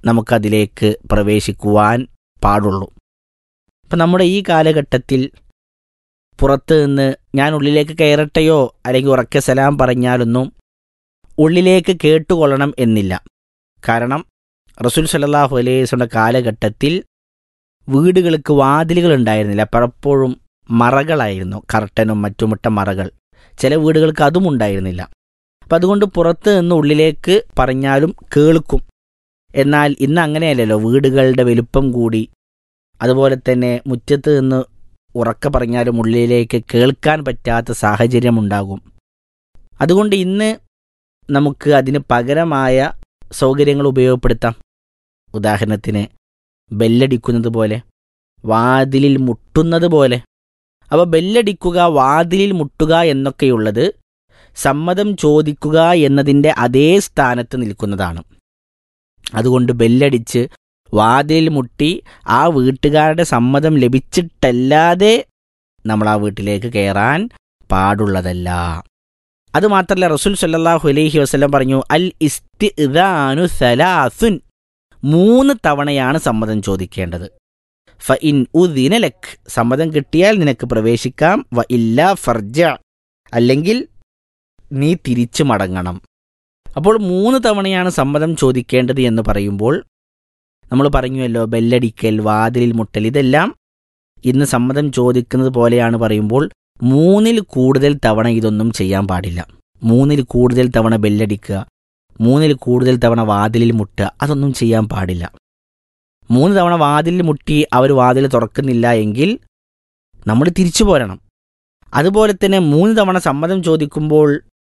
നമുക്കതിലേക്ക് പ്രവേശിക്കുവാൻ പാടുള്ളൂ ഇപ്പം നമ്മുടെ ഈ കാലഘട്ടത്തിൽ പുറത്ത് നിന്ന് ഞാൻ ഉള്ളിലേക്ക് കയറട്ടെയോ അല്ലെങ്കിൽ ഉറക്കെ സലാം പറഞ്ഞാലൊന്നും ഉള്ളിലേക്ക് കേട്ടുകൊള്ളണം എന്നില്ല കാരണം റസൂൽ സല്ലാഹു അലൈഹിയുടെ കാലഘട്ടത്തിൽ വീടുകൾക്ക് വാതിലുകൾ ഉണ്ടായിരുന്നില്ല പലപ്പോഴും മറകളായിരുന്നു കർട്ടനും മറ്റുമിട്ട മറകൾ ചില വീടുകൾക്ക് അതും ഉണ്ടായിരുന്നില്ല അപ്പം അതുകൊണ്ട് പുറത്ത് നിന്ന് ഉള്ളിലേക്ക് പറഞ്ഞാലും കേൾക്കും എന്നാൽ ഇന്ന് അങ്ങനെയല്ലല്ലോ വീടുകളുടെ വലുപ്പം കൂടി അതുപോലെ തന്നെ മുറ്റത്ത് നിന്ന് ഉറക്കെ പറഞ്ഞാലും ഉള്ളിലേക്ക് കേൾക്കാൻ പറ്റാത്ത സാഹചര്യമുണ്ടാകും അതുകൊണ്ട് ഇന്ന് നമുക്ക് അതിന് പകരമായ സൗകര്യങ്ങൾ ഉപയോഗപ്പെടുത്താം ഉദാഹരണത്തിന് ബെല്ലടിക്കുന്നത് പോലെ വാതിലിൽ മുട്ടുന്നത് പോലെ അപ്പോൾ ബെല്ലടിക്കുക വാതിലിൽ മുട്ടുക എന്നൊക്കെയുള്ളത് സമ്മതം ചോദിക്കുക എന്നതിൻ്റെ അതേ സ്ഥാനത്ത് നിൽക്കുന്നതാണ് അതുകൊണ്ട് ബെല്ലടിച്ച് വാതിലിൽ മുട്ടി ആ വീട്ടുകാരുടെ സമ്മതം ലഭിച്ചിട്ടല്ലാതെ നമ്മൾ ആ വീട്ടിലേക്ക് കയറാൻ പാടുള്ളതല്ല അതുമാത്രമല്ല റസൂൽ സല്ലാഹു അലൈഹി വസ്ലം പറഞ്ഞു അൽ ഇസ്തിദാനു സലാസുൻ മൂന്ന് തവണയാണ് സമ്മതം ചോദിക്കേണ്ടത് ഫ ഇൻ ഉദിനലക് സമ്മതം കിട്ടിയാൽ നിനക്ക് പ്രവേശിക്കാം വ ഇല്ല ഫർജ അല്ലെങ്കിൽ നീ തിരിച്ചു മടങ്ങണം അപ്പോൾ മൂന്ന് തവണയാണ് സമ്മതം ചോദിക്കേണ്ടത് എന്ന് പറയുമ്പോൾ നമ്മൾ പറഞ്ഞുവല്ലോ ബെല്ലടിക്കൽ വാതിലിൽ മുട്ടൽ ഇതെല്ലാം ഇന്ന് സമ്മതം ചോദിക്കുന്നത് പോലെയാണ് പറയുമ്പോൾ മൂന്നിൽ കൂടുതൽ തവണ ഇതൊന്നും ചെയ്യാൻ പാടില്ല മൂന്നിൽ കൂടുതൽ തവണ ബെല്ലടിക്കുക മൂന്നിൽ കൂടുതൽ തവണ വാതിലിൽ മുട്ടുക അതൊന്നും ചെയ്യാൻ പാടില്ല മൂന്ന് തവണ വാതിലിൽ മുട്ടി അവർ വാതിൽ തുറക്കുന്നില്ല എങ്കിൽ നമ്മൾ തിരിച്ചു പോരണം അതുപോലെ തന്നെ മൂന്ന് തവണ സമ്മതം ചോദിക്കുമ്പോൾ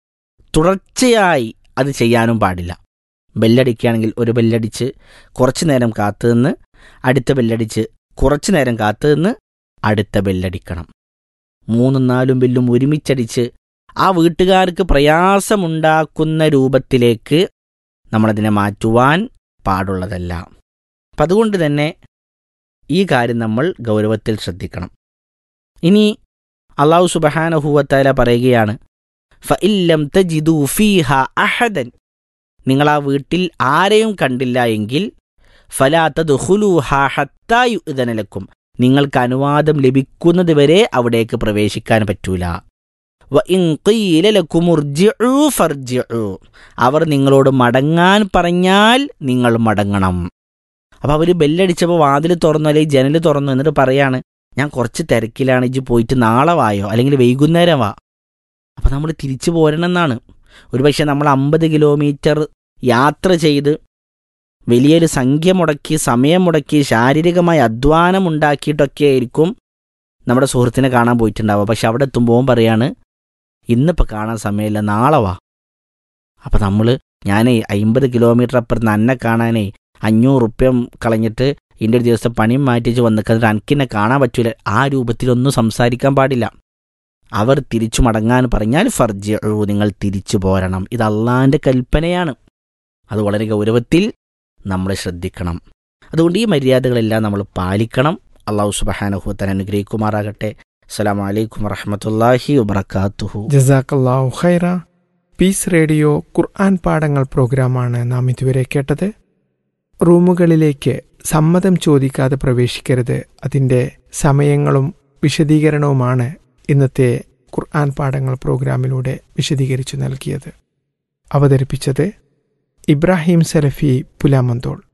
തുടർച്ചയായി അത് ചെയ്യാനും പാടില്ല ബെല്ലടിക്കുകയാണെങ്കിൽ ഒരു ബെല്ലടിച്ച് കുറച്ചു നേരം കാത്തുനിന്ന് അടുത്ത ബെല്ലടിച്ച് കുറച്ചു നേരം കാത്തുനിന്ന് അടുത്ത ബെല്ലടിക്കണം മൂന്നും നാലും ബെല്ലും ഒരുമിച്ചടിച്ച് ആ വീട്ടുകാർക്ക് പ്രയാസമുണ്ടാക്കുന്ന രൂപത്തിലേക്ക് നമ്മളതിനെ മാറ്റുവാൻ പാടുള്ളതല്ല അപ്പം അതുകൊണ്ട് തന്നെ ഈ കാര്യം നമ്മൾ ഗൗരവത്തിൽ ശ്രദ്ധിക്കണം ഇനി അള്ളാഹു സുബഹാനഹുവത്താല പറയുകയാണ് ഫഇല്ലം തജിദു ഫീഹ അഹദൻ നിങ്ങൾ ആ വീട്ടിൽ ആരെയും കണ്ടില്ല എങ്കിൽ ഫലാത്തത് ഹത്തായുധനലക്കും നിങ്ങൾക്ക് അനുവാദം ലഭിക്കുന്നത് വരെ അവിടേക്ക് പ്രവേശിക്കാൻ പറ്റൂല അവർ നിങ്ങളോട് മടങ്ങാൻ പറഞ്ഞാൽ നിങ്ങൾ മടങ്ങണം അപ്പോൾ അവർ ബെല്ലടിച്ചപ്പോൾ വാതിൽ തുറന്നു അല്ലെങ്കിൽ ജനൽ തുറന്നു എന്നിട്ട് പറയാണ് ഞാൻ കുറച്ച് തിരക്കിലാണ് ഇജ്ജ് പോയിട്ട് നാളെ വായോ അല്ലെങ്കിൽ വൈകുന്നേരം വാ അപ്പോൾ നമ്മൾ തിരിച്ചു പോരണമെന്നാണ് ഒരുപക്ഷെ നമ്മൾ അമ്പത് കിലോമീറ്റർ യാത്ര ചെയ്ത് വലിയൊരു സംഖ്യ മുടക്കി സമയം മുടക്കി ശാരീരികമായ അധ്വാനം ഉണ്ടാക്കിയിട്ടൊക്കെ ആയിരിക്കും നമ്മുടെ സുഹൃത്തിനെ കാണാൻ പോയിട്ടുണ്ടാവുക പക്ഷെ അവിടെ എത്തുമ്പോൾ പറയാണ് ഇന്നിപ്പോൾ കാണാൻ സമയമില്ല നാളെ വാ അപ്പം നമ്മൾ ഞാനേ അമ്പത് കിലോമീറ്റർ അപ്പുറത്ത് അന്നെ കാണാനേ അഞ്ഞൂറ് റുപ്യം കളഞ്ഞിട്ട് ഇതിൻ്റെ ഒരു ദിവസം പണിയും മാറ്റിച്ച് വന്നിട്ട് അനക്കിന്നെ കാണാൻ പറ്റൂല ആ രൂപത്തിലൊന്നും സംസാരിക്കാൻ പാടില്ല അവർ തിരിച്ചു മടങ്ങാൻ പറഞ്ഞാൽ ഫർജ് നിങ്ങൾ തിരിച്ചു പോരണം ഇത് അള്ളാൻ്റെ കൽപ്പനയാണ് അത് വളരെ ഗൗരവത്തിൽ നമ്മൾ ശ്രദ്ധിക്കണം അതുകൊണ്ട് ഈ മര്യാദകളെല്ലാം നമ്മൾ പാലിക്കണം അള്ളാഹു സുബഹാനഹുത്തൻ അനുഗ്രഹിക്കുമാറാകട്ടെ അസ്സാം വലൈക്കും വറഹമത്തല്ലാഹി വബർക്കാത്തുഹു ജസാക്കല്ലാഹു ഖൈറ പീസ് റേഡിയോ ഖുർആൻ പാഠങ്ങൾ പ്രോഗ്രാമാണ് നാം ഇതുവരെ കേട്ടത് റൂമുകളിലേക്ക് സമ്മതം ചോദിക്കാതെ പ്രവേശിക്കരുത് അതിൻ്റെ സമയങ്ങളും വിശദീകരണവുമാണ് ഇന്നത്തെ ഖുർആൻ പാഠങ്ങൾ പ്രോഗ്രാമിലൂടെ വിശദീകരിച്ചു നൽകിയത് അവതരിപ്പിച്ചത് ഇബ്രാഹിം സലഫി പുലാമന്തോൾ